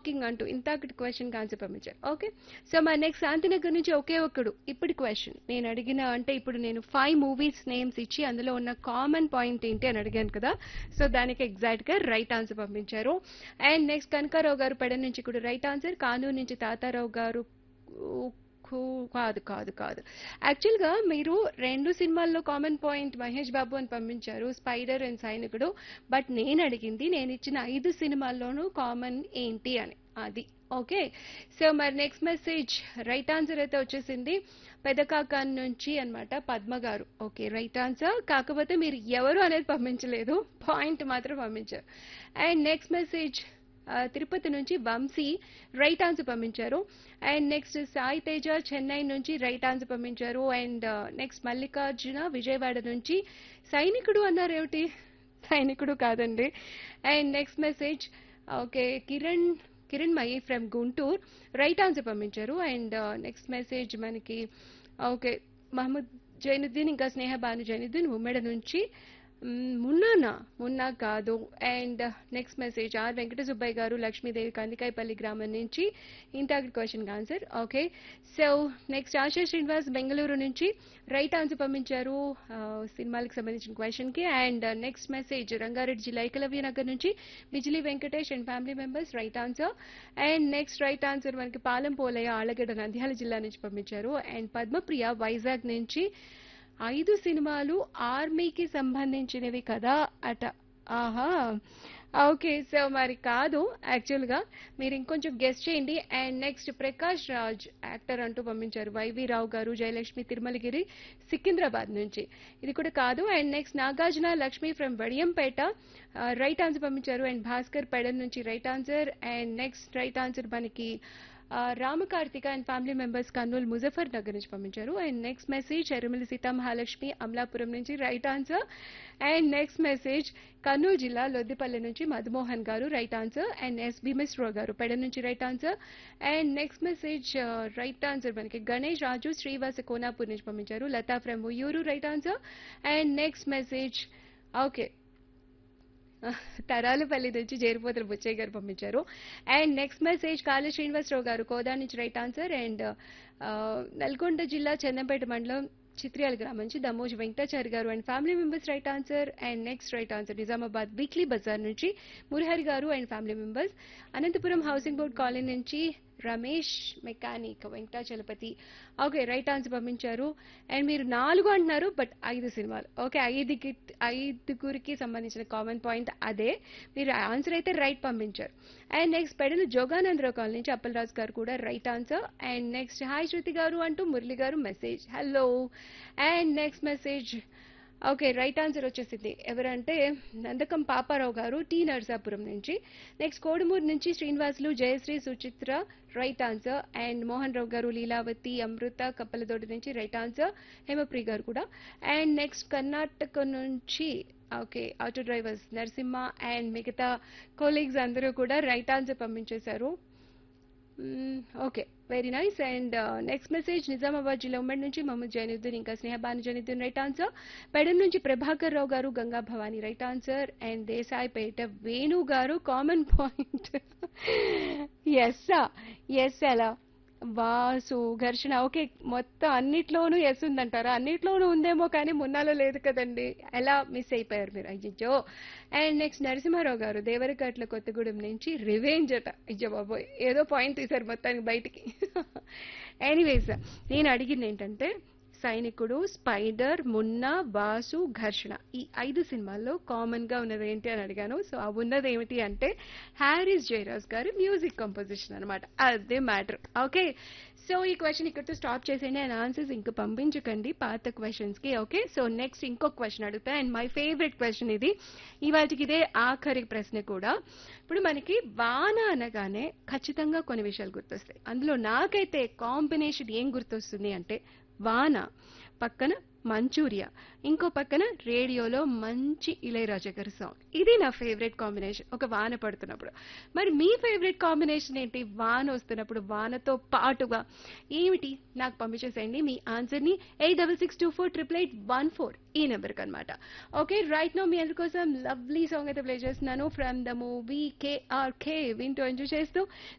making అంటూ ఇంతకటి question answer పంపించారు ఓకే సో మా నెక్స్ట్ శాంతినగర్ నుంచి ఒకే ఒక్కడు ఇప్పుడు క్వశ్చన్ నేను అడిగిన అంటే ఇప్పుడు నేను ఫైవ్ మూవీస్ నేమ్స్ ఇచ్చి అందులో ఉన్న కామన్ పాయింట్ ఏంటి అని అడిగాను కదా సో దానికి ఎగ్జాక్ట్ గా రైట్ ఆన్సర్ పంపించారు అండ్ నెక్స్ట్ కనకారావు గారు పెడ నుంచి కూడా రైట్ ఆన్సర్ కానూరు నుంచి తాతారావు గారు కు- కాదు కాదు కాదు యాక్చువల్గా మీరు రెండు సినిమాల్లో కామన్ పాయింట్ మహేష్ బాబు అని పంపించారు స్పైడర్ అండ్ సైనికుడు బట్ నేను అడిగింది నేను ఇచ్చిన ఐదు సినిమాల్లోనూ కామన్ ఏంటి అని అది ఓకే సో మరి నెక్స్ట్ మెసేజ్ రైట్ ఆన్సర్ అయితే వచ్చేసింది పెదకాకాన్ నుంచి అన్నమాట పద్మ గారు ఓకే రైట్ ఆన్సర్ కాకపోతే మీరు ఎవరు అనేది పంపించలేదు పాయింట్ మాత్రం పంపించారు అండ్ నెక్స్ట్ మెసేజ్ ఆ, తిరుపతి నుంచి వంశీ రైట్ ఆన్సర్ పంపించారు అండ్ నెక్స్ట్ సాయి తేజ చెన్నై నుంచి రైట్ ఆన్సర్ పంపించారు అండ్ నెక్స్ట్ మల్లికార్జున విజయవాడ నుంచి సైనికుడు అన్నారు ఏమిటి సైనికుడు కాదండి and next message okay Kiran Kiran మయి ఫ్రమ్ గుంటూరు రైట్ ఆన్సర్ పంపించారు అండ్ నెక్స్ట్ మెసేజ్ మనకి ఓకే మహమ్మద్ జైనుద్దీన్ ఇంకా స్నేహ బాను జైనుద్దీన్ ఉమ్మడి నుంచి మ్మ్, మున్నానా మున్నా కాదు and next message R Venkata Subbaiah garu Lakshmidevi Kandikayapalli గ్రామం నుంచి ఇంటాగ్రి question answer okay so next Asha Srinivas Bengaluru నుంచి రైట్ ఆన్సర్ పంపించారు ఆ, సినిమాలకు సంబంధించిన క్వశ్చన్ కి అండ్ నెక్స్ట్ మెసేజ్ రంగారెడ్డి జిల్లా ఏకలవ్య నగర్ నుంచి Bijili Venkatesh and family members right answer and next right answer మనకి పాలెం పోలయ్య ఆళ్ళగడ్డ నంద్యాల జిల్లా నుంచి పంపించారు అండ్ పద్మప్రియ వైజాగ్ నుంచి ఐదు సినిమాలు ఆర్మీకి సంబంధించినవి కదా అట ఆహా ఓకే సో మరి కాదు యాక్చువల్గా మీరు ఇంకొంచెం గెస్ట్ చేయండి and next Prakash Raj actor అంటూ పంపించారు వైవి రావు గారు జయలక్ష్మి తిరుమలగిరి సికింద్రాబాద్ నుంచి ఇది కూడా కాదు and next Nagarjuna Lakshmi from Vadiyampeta right answer పంపించారు అండ్ భాస్కర్ పెడన్ నుంచి right answer and next right answer మనకి ఆ, Ramakarthika and family members Kurnool Muzaffar Nagar నుంచి పంపించారు and next message Erumala Sita Mahalakshmi Amalapuram నుంచి right answer and next message Kurnool జిల్లా లొద్దిపల్లి నుంచి Madhumohan garu right answer and S Bhimeswara garu పెడ నుంచి right answer and next message right answer మనకి గణేష్ రాజు శ్రీవాస కోనాపూర్ నుంచి పంపించారు Latha from Uyyuru right answer and next message okay Taralapalli నుంచి జేరిపోతుల బుచ్చయ్య గారు పంపించారు and next message Kali Srinivasarao garu Koda నుంచి రైట్ ఆన్సర్ అండ్ నల్గొండ జిల్లా చందంపేట మండలం చిత్రియాల గ్రామం నుంచి Damoj Venkatachari garu and family members right answer and next right answer Nizamabad weekly bazaar నుంచి Murahari garu and family members Anantapuram housing board colony నుంచి Ramesh mechanic Venkatachalapathi okay right answer పంపించారు అండ్ మీరు నాలుగు అంటున్నారు బట్ ఐదు సినిమాలు ఓకే ఐదుకి ఐదుగురికి సంబంధించిన కామన్ పాయింట్ అదే మీరు ఆన్సర్ అయితే రైట్ పంపించారు అండ్ నెక్స్ట్ పెడలు జోగానందరావు కాలనీ నుంచి అప్పలరాజు గారు కూడా right answer and next hi Shruti garu అంటూ Murali garu message hello and next message okay right answer వచ్చేసింది ఎవరంటే నందకం పాపారావు గారు టీ నర్సాపురం నుంచి నెక్స్ట్ కోడుమూరు నుంచి Srinivasulu Jayasri Suchitra right answer and Mohan Rao garu Leelavathi అమృత కప్పలతోటి నుంచి రైట్ ఆన్సర్ హేమప్రి గారు కూడా అండ్ నెక్స్ట్ కర్ణాటక నుంచి okay auto drivers Narasimha and మిగతా కొలీగ్స్ అందరూ కూడా రైట్ ఆన్సర్ పంపించేశారు okay very nice and next message Nizamabad జిల్లా ఉమ్మడి నుంచి మహమ్మద్ జైనుద్దీన్ ఇంకా స్నేహబాను జైనుద్దీన్ రైట్ ఆన్సర్ పెడన్ నుంచి Prabhakar Rao garu Ganga Bhavani right answer and Desaipet Venu garu common point yes yes అలా వాసు ఘర్షణ ఓకే మొత్తం అన్నిట్లోనూ ఎస్ ఉందంటారా అన్నిట్లోనూ ఉందేమో కానీ మున్నాలో లేదు కదండి ఎలా మిస్ అయిపోయారు మీరు అయ్యో అండ్ నెక్స్ట్ నరసింహారావు గారు దేవరకట్ల కొత్తగూడెం నుంచి రివెంజ్ అట అయ్యో బాబోయ్ ఏదో పాయింట్ తీశారు మొత్తానికి బయటికి ఎనీవేస్ నేను అడిగింది ఏంటంటే సైనికుడు స్పైడర్ మున్నా బాసు ఘర్షణ ఈ ఐదు సినిమాల్లో కామన్ గా ఉన్నది ఏంటి అని అడిగాను సో ఆ ఉన్నది ఏమిటి అంటే హ్యారీస్ జయరాజ్ గారి మ్యూజిక్ కంపోజిషన్ అనమాట అదే మ్యాటర్ ఓకే సో ఈ క్వశ్చన్ ఇక్కడితో స్టాప్ చేసేయండి అండ్ ఆన్సర్స్ ఇంకా పంపించకండి పాత క్వశ్చన్స్ కి ఓకే సో నెక్స్ట్ ఇంకో క్వశ్చన్ అడుగుతా అండ్ మై ఫేవరెట్ క్వశ్చన్ ఇది ఇవాటికి ఇదే ఆఖరి ప్రశ్న కూడా ఇప్పుడు మనకి వాన అనగానే ఖచ్చితంగా కొన్ని విషయాలు గుర్తొస్తాయి అందులో నాకైతే కాంబినేషన్ ఏం గుర్తొస్తుంది అంటే వాన పక్కన మంచూరియా ఇంకో పక్కన రేడియోలో మంచి ఇళయరాజా గారి సాంగ్ ఇది నా ఫేవరెట్ కాంబినేషన్ ఒక వాన పడుతున్నప్పుడు మరి మీ ఫేవరెట్ కాంబినేషన్ ఏంటి వాన వస్తున్నప్పుడు వానతో పాటుగా ఏమిటి నాకు పంపించేసేయండి మీ ఆన్సర్ని eight double six two four triple eight one four ఈ నెంబర్కి అనమాట ఓకే రైట్ నో మీ అందరి కోసం లవ్లీ సాంగ్ అయితే ప్లే చేస్తున్నాను ఫ్రమ్ ద మూవీ కేఆర్కే వింటూ ఎంజాయ్ చేస్తూ